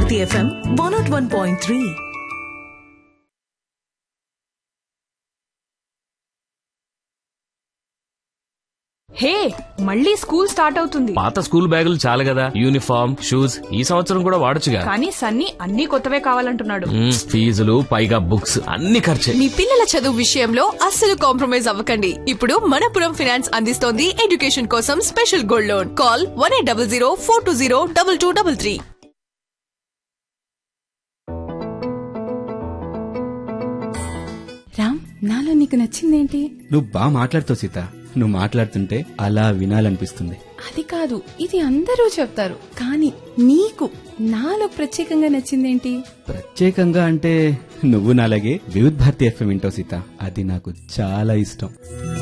Bharati FM one nought one point three hey మళ్ళీ school start అవుతుంది పాత స్కూల్ బ్యాగులు చాలు కదా యూనిఫామ్ షూస్ ఈ సంవత్సరం కూడా వాడొచ్చుగా కానీ సన్నీ అన్ని కొత్తవే కావాలంటున్నాడు మ్మ్, ఫీజులు పైగా బుక్స్ అన్ని ఖర్చే మీ పిల్లల చదువు విషయంలో అస్సలు కాంప్రమైజ్ అవ్వకండి ఇప్పుడు మనపురం ఫైనాన్స్ అందిస్తోంది ఎడ్యుకేషన్ కోసం special gold loan call one eight double zero four two zero double two double three Ram నాలో నీకు నచ్చిందేంటి నువ్వు బాగా మాట్లాడుతావు సీత నువ్వు మాట్లాడుతుంటే అలా వినాలనిపిస్తుంది అది కాదు ఇది అందరూ చెప్తారు కానీ నీకు నాలో ప్రత్యేకంగా నచ్చిందేంటి ప్రత్యేకంగా అంటే నువ్వు నాలాగే వివిధ్ భారతి ఎఫ్ఎం వింటావు సీత అది నాకు చాలా ఇష్టం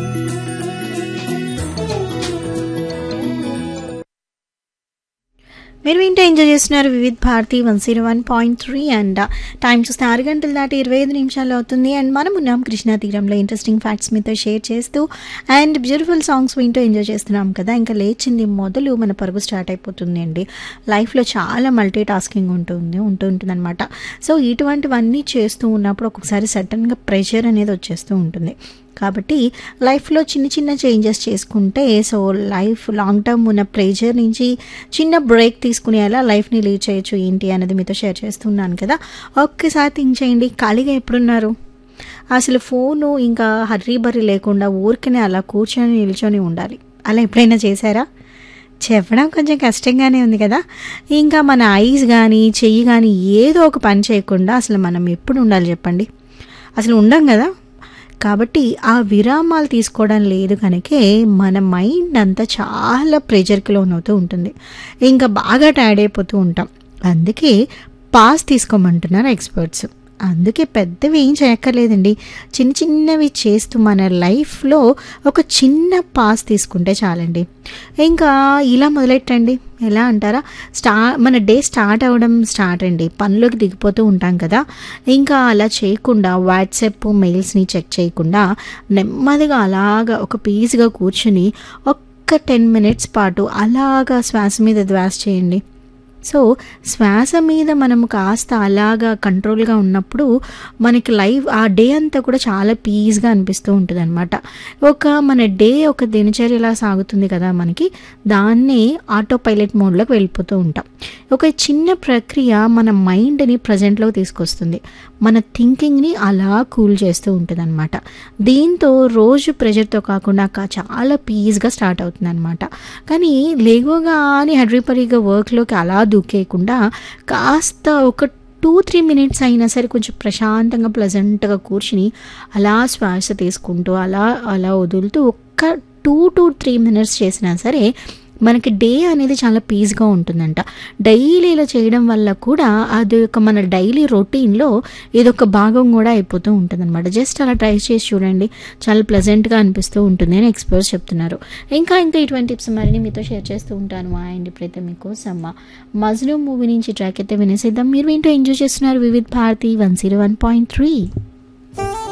మీరు వింటే ఎంజాయ్ చేస్తున్నారు Vividh Bharati one zero one point three and time చూస్తే ఆరు గంటల దాటి ఇరవై ఐదు నిమిషాలు అవుతుంది అండ్ మనం ఉన్నాం కృష్ణా తీరంలో ఇంట్రెస్టింగ్ ఫ్యాక్ట్స్ మీతో షేర్ చేస్తూ అండ్ బ్యూటిఫుల్ సాంగ్స్ వింటూ ఎంజాయ్ చేస్తున్నాం కదా ఇంకా లేచింది మొదలు మన పరుగు స్టార్ట్ అయిపోతుంది అండి లైఫ్లో చాలా మల్టీ టాస్కింగ్ ఉంటుంది ఉంటూ ఉంటుంది అనమాట సో ఇటువంటివన్నీ చేస్తూ ఉన్నప్పుడు ఒక్కొక్కసారి సడన్గా ప్రెషర్ అనేది వచ్చేస్తూ ఉంటుంది కాబట్టి లైఫ్లో చిన్న చిన్న చేంజెస్ చేసుకుంటే సో లైఫ్ లాంగ్ టర్మ్ ఉన్న ప్రెజర్ నుంచి చిన్న బ్రేక్ తీసుకుని ఎలా లైఫ్ని లీడ్ చేయొచ్చు ఏంటి అనేది మీతో షేర్ చేస్తున్నాను కదా ఒక్కసారి థింక్ చేయండి ఖాళీగా ఎప్పుడున్నారు అసలు ఫోను ఇంకా హర్రీ బర్రీ లేకుండా ఊరికనే అలా కూర్చొని నిల్చొని ఉండాలి అలా ఎప్పుడైనా చేశారా చెప్పడం కొంచెం కష్టంగానే ఉంది కదా ఇంకా మన ఐస్ కానీ చెయ్యి కానీ ఏదో ఒక పని చేయకుండా అసలు మనం ఎప్పుడు ఉండాలి చెప్పండి అసలు ఉండం కదా కాబట్టి ఆ విరామాలు తీసుకోవడం లేదు కనుకే మన మైండ్ అంతా చాలా ప్రెజర్కి లోనవుతూ ఉంటుంది ఇంకా బాగా టైర్డ్ అయిపోతూ ఉంటాం అందుకే పాస్ తీసుకోమంటున్నారు ఎక్స్పర్ట్స్ అందుకే పెద్దవి ఏం చేయక్కర్లేదండి చిన్న చిన్నవి చేస్తూ మన లైఫ్లో ఒక చిన్న పాస్ తీసుకుంటే చాలండి ఇంకా ఇలా మొదలెట్టండి ఎలా అంటారా స్టా మన డే స్టార్ట్ అవ్వడం స్టార్ట్ అండి పనిలోకి దిగిపోతూ ఉంటాం కదా ఇంకా అలా చేయకుండా వాట్సాప్ మెయిల్స్ని చెక్ చేయకుండా నెమ్మదిగా అలాగా ఒక పీస్గా కూర్చుని ఒక్క టెన్ మినిట్స్ పాటు అలాగా శ్వాస మీద ధ్వాస చేయండి సో శ్వాస మీద మనం కాస్త అలాగా కంట్రోల్గా ఉన్నప్పుడు మనకి లైఫ్ ఆ డే అంతా కూడా చాలా పీస్గా అనిపిస్తూ ఉంటుంది అనమాట ఒక మన డే ఒక దినచర్యలా సాగుతుంది కదా మనకి దాన్నే ఆటో పైలట్ మోడ్లోకి వెళ్ళిపోతూ ఉంటాం ఒక చిన్న ప్రక్రియ మన మైండ్ని ప్రజెంట్లోకి తీసుకొస్తుంది మన థింకింగ్ని అలా కూల్ చేస్తూ ఉంటుంది అనమాట దీంతో రోజు ప్రెషర్తో కాకుండా కా- చాలా పీస్గా స్టార్ట్ అవుతుంది అనమాట కానీ లేవగా అని హడ్రీపరీగా వర్క్లోకి అలా దూకేయకుండా కాస్త ఒక టూ త్రీ మినిట్స్ అయినా సరే కొంచెం ప్రశాంతంగా ప్లజెంట్గా కూర్చుని అలా శ్వాస తీసుకుంటూ అలా అలా వదులుతూ ఒక్క టూ టు త్రీ మినిట్స్ చేసినా సరే మనకి డే అనేది చాలా పీస్గా ఉంటుందంట డైలీ ఇలా చేయడం వల్ల కూడా అది ఒక మన డైలీ రొటీన్లో ఇదొక భాగం కూడా అయిపోతూ ఉంటుంది అనమాట జస్ట్ అలా ట్రై చేసి చూడండి చాలా ప్లెజెంట్గా అనిపిస్తూ ఉంటుంది అని ఎక్స్పర్ట్స్ చెప్తున్నారు ఇంకా ఇంకా ఇటువంటి టిప్స్ మరిన్ని మీతో షేర్ చేస్తూ ఉంటాను మా అండ్ ఇప్పుడైతే మీకోసం మజ్ను మూవీ నుంచి ట్రాక్ అయితే వినేసిద్దాం మీరు ఏంటో ఎంజాయ్ చేస్తున్నారు Vividh Bharati one zero one point three